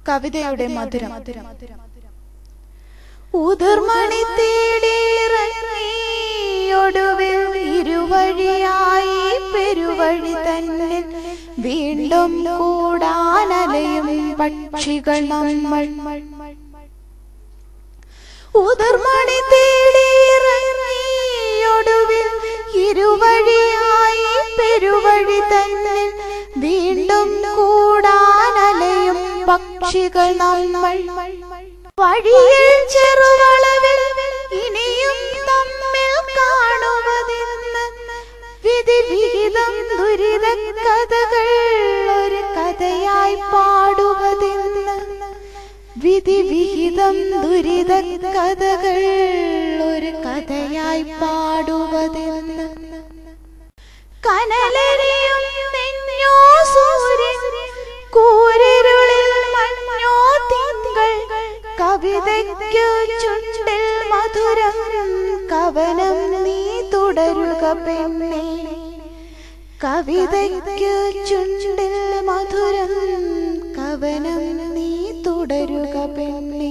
കവിതയുടെ മധുരം ഉതിർമണി തേടിയിറങ്ങിയൊടുവിൽ ഇരുവഴിയായി പെരുവഴി തന്നെ വീണ്ടും കൂടാനലയും പക്ഷികൾ നമ്മൾ ഉതിർമണി തേടിയിറങ്ങിയൊടുവിൽ ഇരുവഴിയായി പെരുവഴി തന്നെ വീണ്ടും കൂടാനലയും പക്ഷികൾ നമ്മൾ വഴിയിൽ ചെറുവളവിൽ ഇനിയും തമ്മിൽ കാണുവതിന്ന് വിധി വിഹിതം ദുരിത കഥകൾ ഒരു കഥയായി പാടുവതിന്ന് വിധി വിഹിതം ദുരിത കഥകൾ ഒരു കഥയായി പാടുവതിന്ന് കനലരിയും നെഞ്ഞോ സൂര്യൻ കൂരിരുളിൽ മഞ്ഞോ തിങ്കൾ കവിതയ്ക്കു ചുണ്ടിൽ മധുരം കവനം നീ തുടരുക പെണ്ണേ കവിതയ്ക്കു ചുണ്ടിൽ മധുരം കവനം നീ തുടരുക പെണ്ണേ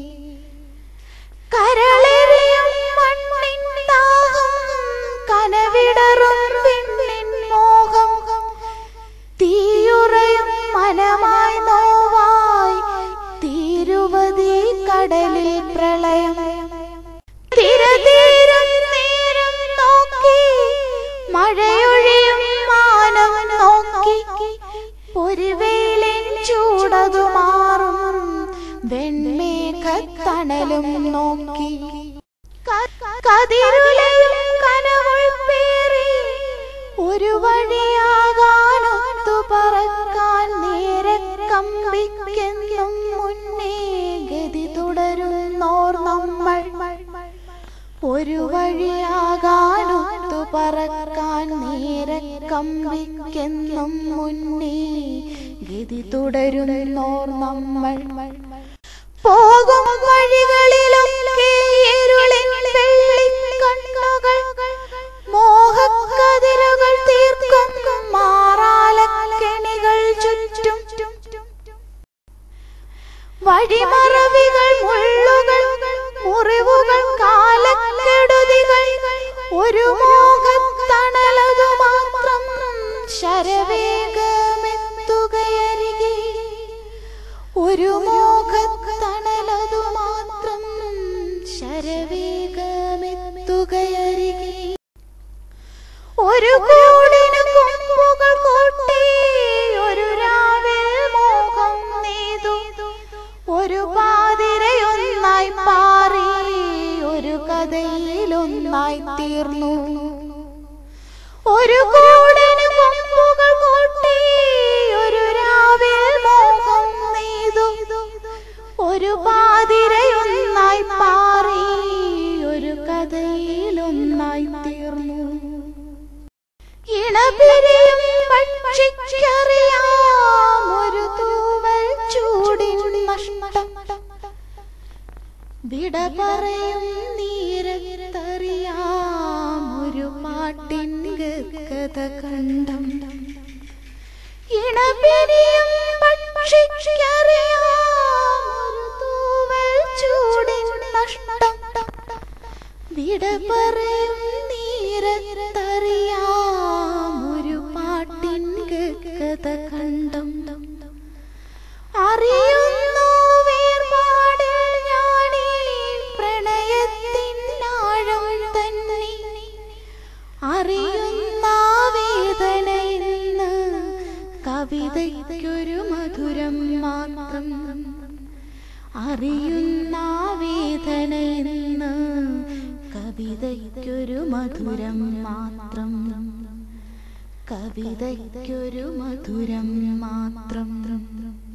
കരളെറിയും മണ്ണിൻ ദാഹം കനവിടറും വിണ്ണിൻ മോഹം തീയുറയും മനമായി നോവായി തീരുവതി കടലിൽ പ്രളയം തിരതീരം നേരം നോക്കി മഴയൊഴിയും മാനം നോക്കി പൊരുവേലിൻ ചൂടതു മാറും വെൺമേഘത്തണലും നോക്കി കതിരുലയും കനവുൾ പേറി ഒരു വഴിയാകാനൊത്തു പറക്കാൻ നേരെ കമ്പിക്കെന്നും മുന്നേ ഗതി തുടരുന്നോർ നമ്മൾ ഒരു വഴിയാകാനൊത്തു പറക്കാൻ നേരെ കമ്പിക്കെന്നും മുന്നേ ഗതി തുടരുന്നോർ നമ്മൾ പോകും വഴികളിലൊക്കെ ഇരുളിൻ വെള്ളിക്കണ്ണുകൾ മോഹക്കതിരുകൾ തീർക്കും മാറാലക്കെണികൾ ചുറ്റും വഴിമറവികൾ മുള്ളുകൾ മുറിവുകൾ കാലക്കെടുതികൾ ഒരു മോഹത്തണലതു മാത്രം ശരവേഗമെത്തുകയരികെ ഒരു മോഹത്തണലതു മാത്രം ശരവേഗമെത്തുകയരികെ ഒരു കൂടിന് കൊമ്പുകൾ കൂട്ടി ഒരു രാവിൽ മോഹം നെയ്തു ഒരു പാതിരയൊന്നായി പാറി ഒരു കഥയിലൊന്നായി തീർന്നു ഒരു കൂടിന് കൊമ്പുകൾ കൂട്ടി ഒരു രാവിൽ മോഹം നെയ്തു ഒരു പാതിരയൊന്നായി പാറി ഒരു കഥയിലൊന്നായി തീർന്നു ഇണപിരിയും പക്ഷിക്കറിയാം ഒരു തൂവൽ ചൂടിൻ നഷ്ടം വിട പറയും നീരത്തറിയാം ഒരു പാട്ടിൻ കഥ കണ്ടം ഇണപിരിയും പക്ഷിക്കറിയാം ഒരു തൂവൽ ചൂടിൻ നഷ്ടം വിട പറയും നീരത്തറിയാം ഒരു പാട്ടിൻ കഥ കണ്ടം അറിയുന്നു വേർപാടിൽ ഞാനീ പ്രണയത്തിൻ ആഴം തന്നെ അറിയുന്ന വേദന ഇന്ന് കവിതയ്ക്കൊരു മധുരം മാത്രം അറിയുന്ന വേദന ഇന്ന് കവിതയ്ക്കൊരു മധുരം മാത്രം കവിതയ്ക്കൊരു മധുരം മാത്രം